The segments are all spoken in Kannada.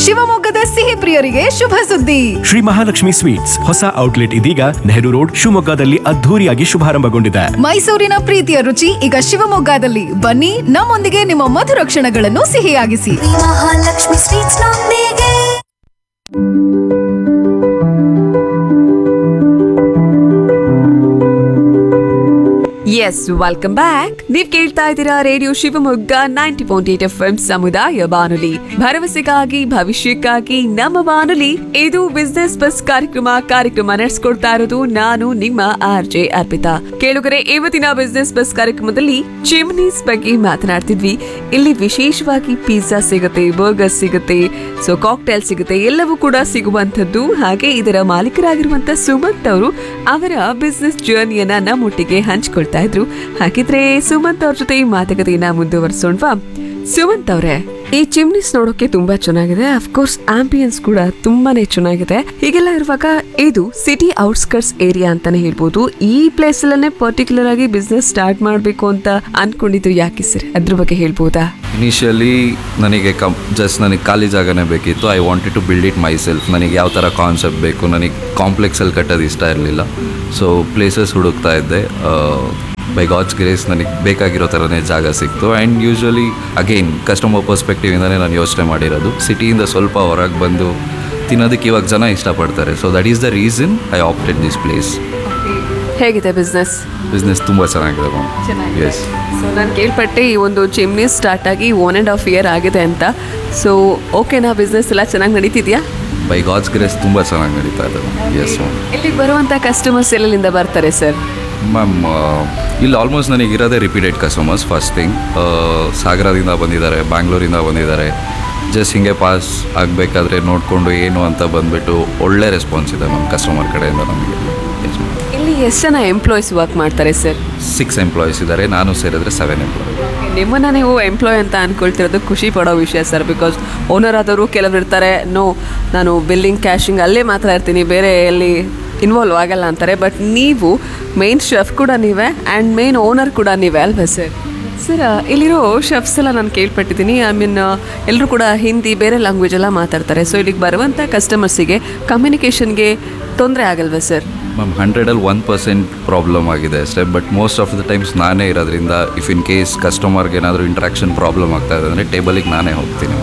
ಶಿವಮೊಗ್ಗದ ಸಿಹಿ ಪ್ರಿಯರಿಗೆ ಶುಭ ಸುದ್ದಿ ಶ್ರೀ ಮಹಾಲಕ್ಷ್ಮಿ ಸ್ವೀಟ್ಸ್ ಹೊಸ ಔಟ್ಲೆಟ್ ಇದೀಗ ನೆಹರು ರೋಡ್ ಶಿವಮೊಗ್ಗದಲ್ಲಿ ಅದ್ಧೂರಿಯಾಗಿ ಶುಭಾರಂಭಗೊಂಡಿದೆ ಮೈಸೂರಿನ ಪ್ರೀತಿಯ ರುಚಿ ಈಗ ಶಿವಮೊಗ್ಗದಲ್ಲಿ ಬನ್ನಿ ನಮ್ಮೊಂದಿಗೆ ನಿಮ್ಮ ಮಧುರ ಕ್ಷಣಗಳನ್ನು ಸಿಹಿಯಾಗಿಸಿ ಮಹಾಲಕ್ಷ್ಮಿ ಸ್ವೀಟ್ಸ್ ನೊಂದಿಗೆ ಎಸ್ ವೆಲ್ಕಮ್ ಬ್ಯಾಕ್ ನೀವ್ ಕೇಳ್ತಾ ಇದ್ದೀರಾ radio Shivamogga ninety point eight F M ಸಮುದಾಯ ಬಾನುಲಿ ಭರವಸೆಗಾಗಿ ಭವಿಷ್ಯಕ್ಕಾಗಿ ನಮ್ಮ ಬಾನುಲಿ ಇದು ಬಿಸ್ನೆಸ್ ಬಸ್ ಕಾರ್ಯಕ್ರಮ ಕಾರ್ಯಕ್ರಮ ನಡೆಸ್ಕೊಡ್ತಾ ಇರೋದು ನಾನು ನಿಮ್ಮ ಆರ್ ಜೆ ಅರ್ಪಿತಾ ಕೇಳುಗರೆ ಇವತ್ತಿನ ಬಿಸ್ನೆಸ್ ಬಸ್ ಕಾರ್ಯಕ್ರಮದಲ್ಲಿ ಚಿಮ್ನೀಸ್ ಬಗ್ಗೆ ಮಾತನಾಡ್ತಿದ್ವಿ ಇಲ್ಲಿ ವಿಶೇಷವಾಗಿ ಪಿಜ್ಜಾ ಸಿಗುತ್ತೆ ಬರ್ಗರ್ ಸಿಗುತ್ತೆ ಸೊ ಕಾಕ್ಟೇಲ್ ಸಿಗುತ್ತೆ ಎಲ್ಲವೂ ಕೂಡ ಸಿಗುವಂತದ್ದು ಹಾಗೆ ಇದರ ಮಾಲೀಕರಾಗಿರುವಂತ ಸುಮಂತ್ ಅವರು ಅವರ ಬಿಸ್ನೆಸ್ ಜರ್ನಿಯನ್ನ ನಮ್ಮೊಟ್ಟಿಗೆ ಹಂಚ್ಕೊಳ್ತಾ ಇದ್ರು ಹಾಗಿದ್ರೆ ಸುಮಂತ್ ಅವ್ರ ಜೊತೆ ಈ ಮಾತುಕತೆಯನ್ನ ಮುಂದುವರಿಸೋಣವಾ ಸುಮಂತ್ ಅವರೇ ಈ ಚಿಮ್ನಿಸ್ ನೋಡೋಕೆ ತುಂಬಾ ಚೆನ್ನಾಗಿದೆ ಅಫ್ಕೋರ್ಸ್ ಆಂಬಿಯನ್ಸ್ ಕೂಡ ತುಂಬಾನೇ ಚೆನ್ನಾಗಿದೆ ಹೀಗೆಲ್ಲ ಇರುವಾಗ ಇದು ಸಿಟಿ ಔಟ್ಸ್ಕರ್ಟ್ಸ್ ಏರಿಯಾ ಅಂತಾನೆ ಹೇಳ್ಬೋದು ಈ ಪ್ಲೇಸ್ ಅಲ್ಲೇ ಪರ್ಟಿಕ್ಯುಲರ್ ಆಗಿ ಬಿಸ್ನೆಸ್ ಸ್ಟಾರ್ಟ್ ಮಾಡಬೇಕು ಅಂತ ಅನ್ಕೊಂಡಿದ್ರು ಯಾಕೆ ಸರ್ ಅದ್ರ ಬಗ್ಗೆ ಹೇಳ್ಬೋದಾ ಇನಿಷಿಯಲಿ ನನಗೆ ಕಂ ಜಸ್ಟ್ ನನಗೆ ಖಾಲಿ ಜಾಗನೇ ಬೇಕಿತ್ತು I wanted to build it myself ನನಗೆ ಯಾವ ಥರ ಕಾನ್ಸೆಪ್ಟ್ ಬೇಕು ನನಗೆ ಕಾಂಪ್ಲೆಕ್ಸಲ್ಲಿ ಕಟ್ಟೋದು ಇಷ್ಟ ಇರಲಿಲ್ಲ ಸೊ ಪ್ಲೇಸಸ್ ಹುಡುಕ್ತಾ ಇದ್ದೆ ಬೈ ಗಾಡ್ಸ್ ಗ್ರೇಸ್ ನನಗೆ ಬೇಕಾಗಿರೋ ಥರನೇ ಜಾಗ ಸಿಕ್ತು ಆ್ಯಂಡ್ ಯೂಶ್ವಲಿ ಅಗೈನ್ ಕಸ್ಟಮರ್ ಪರ್ಸ್ಪೆಕ್ಟಿವಿಂದನೇ ನಾನು ಯೋಚನೆ ಮಾಡಿರೋದು ಸಿಟಿಯಿಂದ ಸ್ವಲ್ಪ ಹೊರಗೆ ಬಂದು ತಿನ್ನೋದಕ್ಕೆ ಇವಾಗ ಜನ ಇಷ್ಟಪಡ್ತಾರೆ so that is the reason I opted this place ಹೇಗಿದೆ ಬಿಸ್ನೆಸ್ ಬಿಸ್ನೆಸ್ ತುಂಬ ಚೆನ್ನಾಗಿದೆ ಮ್ಯಾಮ್ ಎಸ್ ಸೊ ನಾನು ಕೇಳ್ಪಟ್ಟೆ ಈ ಒಂದು ಚಿಮ್ನಿ ಸ್ಟಾರ್ಟ್ ಆಗಿ ಒನ್ ಆ್ಯಂಡ್ ಹಾಫ್ ಇಯರ್ ಆಗಿದೆ ಅಂತ ಸೊ ಓಕೆನಾ ಬಿಸ್ನೆಸ್ ಎಲ್ಲ ಚೆನ್ನಾಗಿ ನಡೀತಿದ್ಯಾ ಬೈ ಗಾಡ್ಸ್ ಗ್ರೇಸ್ ತುಂಬ ಚೆನ್ನಾಗಿ ನಡೀತಾ ಇದೆ ಎಸ್ ಮ್ಯಾಮ್ ಇಲ್ಲಿಗೆ ಬರುವಂಥ ಕಸ್ಟಮರ್ಸ್ ಎಲ್ಲೆಲ್ಲಿಂದ ಬರ್ತಾರೆ ಸರ್ ಮ್ಯಾಮ್ ಇಲ್ಲಿ ಆಲ್ಮೋಸ್ಟ್ ನನಗೆ ಇರೋದೇ ರಿಪೀಟೆಡ್ ಕಸ್ಟಮರ್ಸ್ ಫಸ್ಟ್ ಥಿಂಗ್ ಸಾಗರದಿಂದ ಬಂದಿದ್ದಾರೆ ಬ್ಯಾಂಗ್ಳೂರಿಂದ ಬಂದಿದ್ದಾರೆ ಜಸ್ಟ್ ಹಿಂಗೆ ಪಾಸ್ ಆಗಬೇಕಾದ್ರೆ ನೋಡಿಕೊಂಡು ಏನು ಅಂತ ಬಂದುಬಿಟ್ಟು ಒಳ್ಳೆ ರೆಸ್ಪಾನ್ಸ್ ಇದೆ ಮ್ಯಾಮ್ ಕಸ್ಟಮರ್ ಕಡೆಯಿಂದ ನಮಗೆ ಎಸ್ ಮ್ಯಾಮ್ ಇಲ್ಲಿ ಎಷ್ಟು ಜನ ಎಂಪ್ಲಾಯೀಸ್ ವರ್ಕ್ ಮಾಡ್ತಾರೆ ಸರ್ ಸಿಕ್ಸ್ ಎಂಪ್ಲಾಯೀಸ್ ಇದ್ದಾರೆ ನಾನು ಸೇರಿದ್ರೆ ಸೆವೆನ್ ಎಂಪ್ಲಾಯ್ ನಿಮ್ಮನ್ನ ನೀವು ಎಂಪ್ಲಾಯ್ ಅಂತ ಅನ್ಕೊಳ್ತಿರೋದು ಖುಷಿ ಪಡೋ ವಿಷಯ ಸರ್ ಬಿಕಾಸ್ ಓನರ್ ಆದವರು ಕೆಲವರು ಇರ್ತಾರೆ ನೋ ನಾನು ಬಿಲ್ಲಿಂಗ್ ಕ್ಯಾಶಿಂಗ್ ಅಲ್ಲೇ ಮಾತ್ರ ಇರ್ತೀನಿ ಬೇರೆ ಎಲ್ಲಿ ಇನ್ವಾಲ್ವ್ ಆಗಲ್ಲ ಅಂತಾರೆ ಬಟ್ ನೀವು ಮೇನ್ ಶೆಫ್ ಕೂಡ ನೀವೇ ಆ್ಯಂಡ್ ಮೇನ್ ಓನರ್ ಕೂಡ ನೀವೇ ಅಲ್ವಾ ಸರ್ ಸರ್ ಇಲ್ಲಿರೋ ಶೆಫ್ಸ್ ಎಲ್ಲ ನಾನು ಕೇಳ್ಪಟ್ಟಿದ್ದೀನಿ ಐ ಮೀನ್ ಎಲ್ಲರೂ ಕೂಡ ಹಿಂದಿ ಬೇರೆ ಲ್ಯಾಂಗ್ವೇಜ್ ಎಲ್ಲ ಮಾತಾಡ್ತಾರೆ ಸೊ ಇಲ್ಲಿಗೆ ಬರುವಂಥ ಕಸ್ಟಮರ್ಸಿಗೆ ಕಮ್ಯುನಿಕೇಷನ್ಗೆ ತೊಂದರೆ ಆಗಲ್ವಾ ಸರ್ ಮ್ಯಾಮ್ ಹಂಡ್ರೆಡಲ್ಲಿ ಒನ್ ಪರ್ಸೆಂಟ್ ಪ್ರಾಬ್ಲಮ್ ಆಗಿದೆ ಅಷ್ಟೇ but most of the times ನಾನೇ ಇರೋದ್ರಿಂದ ಇಫ್ ಇನ್ ಕೇಸ್ ಕಸ್ಟಮರ್ಗೆ ಏನಾದರೂ ಇಂಟ್ರಾಕ್ಷನ್ ಪ್ರಾಬ್ಲಮ್ ಆಗ್ತಾ ಇದೆ ಅಂದರೆ ಟೇಬಲಿಗೆ ನಾನೇ ಹೋಗ್ತೀನಿ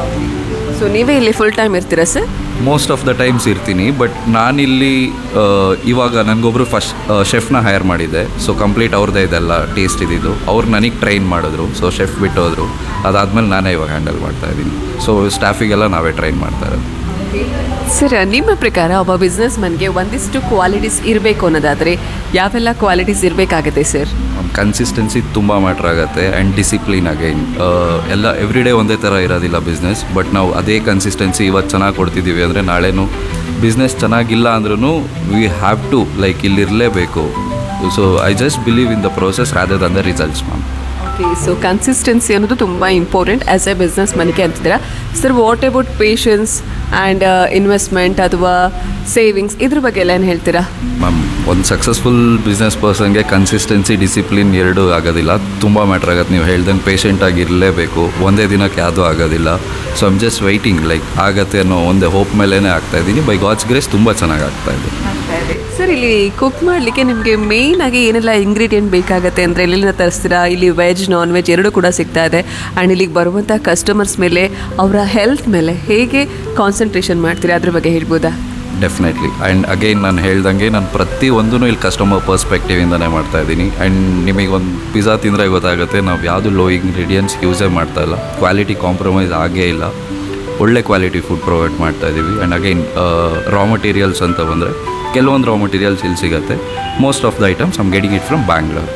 ಸೊ ನೀವೇ ಇಲ್ಲಿ ಫುಲ್ ಟೈಮ್ ಇರ್ತೀರಾ sir most of the times ಇರ್ತೀನಿ ಬಟ್ ನಾನಿಲ್ಲಿ ಆ, ಇವಾಗ ನನಗೊಬ್ರು ಫಸ್ಟ್ ಶೆಫ್ನ ಹೈರ್ ಮಾಡಿದ್ದೆ ಸೊ ಕಂಪ್ಲೀಟ್ ಅವ್ರದ್ದೇ ಇದೆಲ್ಲ ಟೇಸ್ಟ್ ಇದ್ದಿದ್ದು ಅವ್ರು ನನಗೆ ಟ್ರೈನ್ ಮಾಡಿದ್ರು ಸೊ ಶೆಫ್ ಬಿಟ್ಟು ಹೋದ್ರು ಅದಾದಮೇಲೆ ನಾನೇ ಇವಾಗ ಹ್ಯಾಂಡಲ್ ಮಾಡ್ತಾ ಇದ್ದೀನಿ ಸೊ ಸ್ಟಾಫಿಗೆಲ್ಲ ನಾವೇ ಟ್ರೈನ್ ಮಾಡ್ತಾ ಇರೋದು ಸರ್ ನಿಮ್ಮ ಪ್ರಕಾರ ಒಬ್ಬ ಬಿಸ್ನೆಸ್ ಮನ್ಗೆ ಒಂದಿಷ್ಟು ಕ್ವಾಲಿಟೀಸ್ ಇರಬೇಕು ಅನ್ನೋದಾದರೆ ಯಾವೆಲ್ಲ ಕ್ವಾಲಿಟೀಸ್ ಇರಬೇಕಾಗುತ್ತೆ ಸರ್ ಕನ್ಸಿಸ್ಟೆನ್ಸಿ ತುಂಬ ಮ್ಯಾಟ್ರ್ ಆಗುತ್ತೆ ಆ್ಯಂಡ್ ಡಿಸಿಪ್ಲಿನ್ ಅಗೈನ್ ಎಲ್ಲ ಎವ್ರಿ ಡೇ ಒಂದೇ ಥರ ಇರೋದಿಲ್ಲ ಬಿಸ್ನೆಸ್ ಬಟ್ ನಾವು ಅದೇ ಕನ್ಸಿಸ್ಟೆನ್ಸಿ ಇವತ್ತು ಚೆನ್ನಾಗಿ ಕೊಡ್ತಿದ್ದೀವಿ ಅಂದರೆ ನಾಳೆನೂ ಬಿಸ್ನೆಸ್ ಚೆನ್ನಾಗಿಲ್ಲ ಅಂದ್ರೂ ವಿ ಹ್ಯಾವ್ ಟು ಲೈಕ್ ಇಲ್ಲಿರಲೇಬೇಕು so I just believe in the process rather than the results ma'am okay so consistency ಅನ್ನೋದು ತುಂಬ ಇಂಪಾರ್ಟೆಂಟ್ ಆ್ಯಸ್ ಎ ಬಿಸ್ನೆಸ್ ಮನೆಗೆ ಅಂತಿದ್ದೀರಾ sir what about patience and investment ಅಥವಾ ಸೇವಿಂಗ್ಸ್ ಇದ್ರ ಬಗ್ಗೆ ಎಲ್ಲ ಏನು ಹೇಳ್ತೀರಾ ಮ್ಯಾಮ್ ಒಂದು ಸಕ್ಸಸ್ಫುಲ್ ಬಿಸ್ನೆಸ್ ಪರ್ಸನ್ಗೆ ಕನ್ಸಿಸ್ಟೆನ್ಸಿ ಡಿಸಿಪ್ಲಿನ್ ಎರಡೂ ಆಗೋದಿಲ್ಲ ತುಂಬ ಮ್ಯಾಟ್ರ್ ಆಗುತ್ತೆ ನೀವು ಹೇಳ್ದಂಗೆ ಪೇಷಂಟಾಗಿ ಇರಲೇಬೇಕು ಒಂದೇ ದಿನಕ್ಕೆ ಯಾವುದೂ ಆಗೋದಿಲ್ಲ so I'm just waiting like ಆಗತ್ತೆ ಅನ್ನೋ ಒಂದೇ ಹೋಪ್ ಮೇಲೇ ಆಗ್ತಾ ಇದ್ದೀನಿ ಬೈ ಗಾಡ್ಸ್ ಗ್ರೇಸ್ ತುಂಬ ಚೆನ್ನಾಗಿ ಆಗ್ತಾ ಇದೆ ಸರ್ ಇಲ್ಲಿ ಕುಕ್ ಮಾಡಲಿಕ್ಕೆ ನಿಮಗೆ ಮೇಯ್ನ್ ಆಗಿ ಏನೆಲ್ಲ ಇಂಗ್ರೀಡಿಯೆಂಟ್ ಬೇಕಾಗುತ್ತೆ ಅಂದರೆ ಎಲ್ಲಿಂದ ತರಿಸ್ತೀರಾ ಇಲ್ಲಿ ವೆಜ್ ನಾನ್ ವೆಜ್ ಎರಡೂ ಕೂಡ ಸಿಗ್ತಾ ಇದೆ ಆ್ಯಂಡ್ ಇಲ್ಲಿಗೆ ಬರುವಂಥ ಕಸ್ಟಮರ್ಸ್ ಮೇಲೆ ಅವರ ಹೆಲ್ತ್ ಮೇಲೆ ಹೇಗೆ ಕಾನ್ಸಂಟ್ರೇಷನ್ ಮಾಡ್ತೀರಾ ಅದ್ರ ಬಗ್ಗೆ ಹೇಳ್ಬೋದಾ ಡೆಫಿನೆಟ್ಲಿ ಆ್ಯಂಡ್ ಅಗೈನ್ ನಾನು ಹೇಳ್ದಂಗೆ ನಾನು ಪ್ರತಿ ಒಂದೂ ಇಲ್ಲಿ ಕಸ್ಟಮರ್ ಪರ್ಸ್ಪೆಕ್ಟಿವಿಂದನೇ ಮಾಡ್ತಾ ಇದ್ದೀನಿ ಆ್ಯಂಡ್ ನಿಮಗೆ ಒಂದು ಪಿಜ್ಜಾ ತಿಂದರೆ ಗೊತ್ತಾಗುತ್ತೆ ನಾವು ಯಾವುದು ಲೋ ಇಂಗ್ರೀಡಿಯೆಂಟ್ಸ್ ಯೂಸೇ ಮಾಡ್ತಾ ಇಲ್ಲ ಕ್ವಾಲಿಟಿ ಕಾಂಪ್ರಮೈಸ್ ಆಗೇ ಇಲ್ಲ ಒಳ್ಳೆ ಕ್ವಾಲಿಟಿ ಫುಡ್ ಪ್ರೊವೈಡ್ ಮಾಡ್ತಾ ಇದ್ದೀವಿ ಆ್ಯಂಡ್ ಅಗೈನ್ ರಾ ಮಟೀರಿಯಲ್ಸ್ ಅಂತ ಬಂದರೆ ಕೆಲವೊಂದು ರಾ ಮಟೀರಿಯಲ್ಸ್ ಇಲ್ಲಿ ಸಿಗುತ್ತೆ most of the items I'm getting it from Bangalore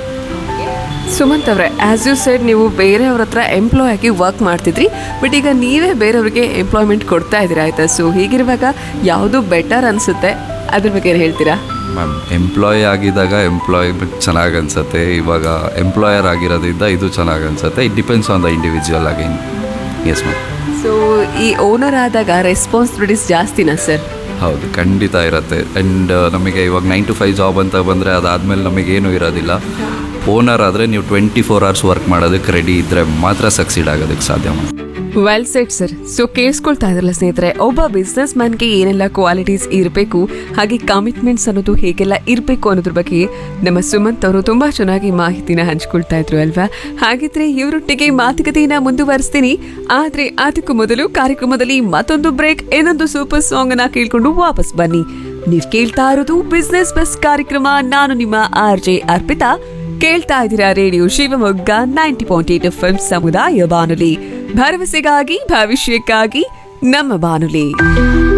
Sumanth ಅವರೇ ಆ್ಯಸ್ ಯು ಸೈಡ್ ನೀವು ಬೇರೆಯವ್ರ ಹತ್ರ ಎಂಪ್ಲಾಯ್ ಆಗಿ ವರ್ಕ್ ಮಾಡ್ತಿದ್ರಿ ಬಟ್ ಈಗ ನೀವೇ ಬೇರೆಯವ್ರಿಗೆ ಎಂಪ್ಲಾಯ್ಮೆಂಟ್ ಕೊಡ್ತಾ ಇದ್ದೀರಾ ಆಯಿತಾ ಸೊ ಹೀಗಿರುವಾಗ ಯಾವುದು ಬೆಟರ್ ಅನಿಸುತ್ತೆ ಅದ್ರ ಬಗ್ಗೆ ಏನು ಹೇಳ್ತೀರಾ ಮ್ಯಾಮ್ ಎಂಪ್ಲಾಯ್ ಆಗಿದ್ದಾಗ ಎಂಪ್ಲಾಯ್ಮೆಂಟ್ ಚೆನ್ನಾಗಿ ಅನ್ಸುತ್ತೆ ಇವಾಗ ಎಂಪ್ಲಾಯರ್ ಆಗಿರೋದ್ರಿಂದ ಇದು ಚೆನ್ನಾಗಿ ಅನ್ಸುತ್ತೆ it depends on the individual again yes ma'am so ಈ ಓನರ್ ಆದಾಗ ರೆಸ್ಪಾನ್ಸಿಬಿಲಿಟೀಸ್ ಜಾಸ್ತಿನಾ ಸರ್ ಹೌದು ಖಂಡಿತ ಇರುತ್ತೆ ಆ್ಯಂಡ್ ನಮಗೆ ಇವಾಗ ನೈನ್ ಟು ಫೈವ್ ಜಾಬ್ ಅಂತ ಬಂದರೆ ಅದಾದಮೇಲೆ ನಮಗೇನು ಇರೋದಿಲ್ಲ ಓನರ್ ಆದರೆ ನೀವು ಟ್ವೆಂಟಿ ಫೋರ್ ಅವರ್ಸ್ ವರ್ಕ್ ಮಾಡೋದಕ್ಕೆ ರೆಡಿ ಇದ್ದರೆ ಮಾತ್ರ ಸಕ್ಸೀಡ್ ಆಗೋದಕ್ಕೆ ಸಾಧ್ಯ ma'am well said sir so ಕೇಳಿಸ್ಕೊಳ್ತಾ ಇದ್ರಲ್ಲ ಸ್ನೇಹಿತರೆ ಒಬ್ಬ ಬಿಸ್ನೆಸ್ ಮ್ಯಾನ್ಗೆ ಏನೆಲ್ಲ ಕ್ವಾಲಿಟೀಸ್ ಇರಬೇಕು ಹಾಗೆ ಕಮಿಟ್ಮೆಂಟ್ಸ್ ಅನ್ನೋದು ಹೇಗೆಲ್ಲ ಇರಬೇಕು ಅನ್ನೋದ್ರ ಬಗ್ಗೆ ನಮ್ಮ ಸುಮಂತ್ ಅವರು ತುಂಬಾ ಚೆನ್ನಾಗಿ ಮಾಹಿತಿನ ಹಂಚ್ಕೊಳ್ತಾ ಇದ್ರು ಅಲ್ವಾ ಹಾಗಿದ್ರೆ ಇವರೊಟ್ಟಿಗೆ ಮಾತುಕತೆಯನ್ನ ಮುಂದುವರಿಸ್ತೀನಿ ಆದ್ರೆ ಅದಕ್ಕೂ ಮೊದಲು ಕಾರ್ಯಕ್ರಮದಲ್ಲಿ ಮತ್ತೊಂದು ಬ್ರೇಕ್ ಇನ್ನೊಂದು ಸೂಪರ್ ಸಾಂಗ್ ಅನ್ನ ಕೇಳ್ಕೊಂಡು ವಾಪಸ್ ಬನ್ನಿ ನೀವ್ ಕೇಳ್ತಾ ಇರೋದು ಬಿಸ್ನೆಸ್ ಬಸ್ ಕಾರ್ಯಕ್ರಮ ನಾನು ನಿಮ್ಮ ಆರ್ ಜೆ ಅರ್ಪಿತಾ ಕೇಳ್ತಾ ಇದ್ದೀರಾ radio Shivamogga ninety point eight F ಸಮುದಾಯ ಬಾನುಲಿ ಭರವಸೆಗಾಗಿ ಭವಿಷ್ಯಕ್ಕಾಗಿ ನಮ್ಮ ಬಾನುಲಿ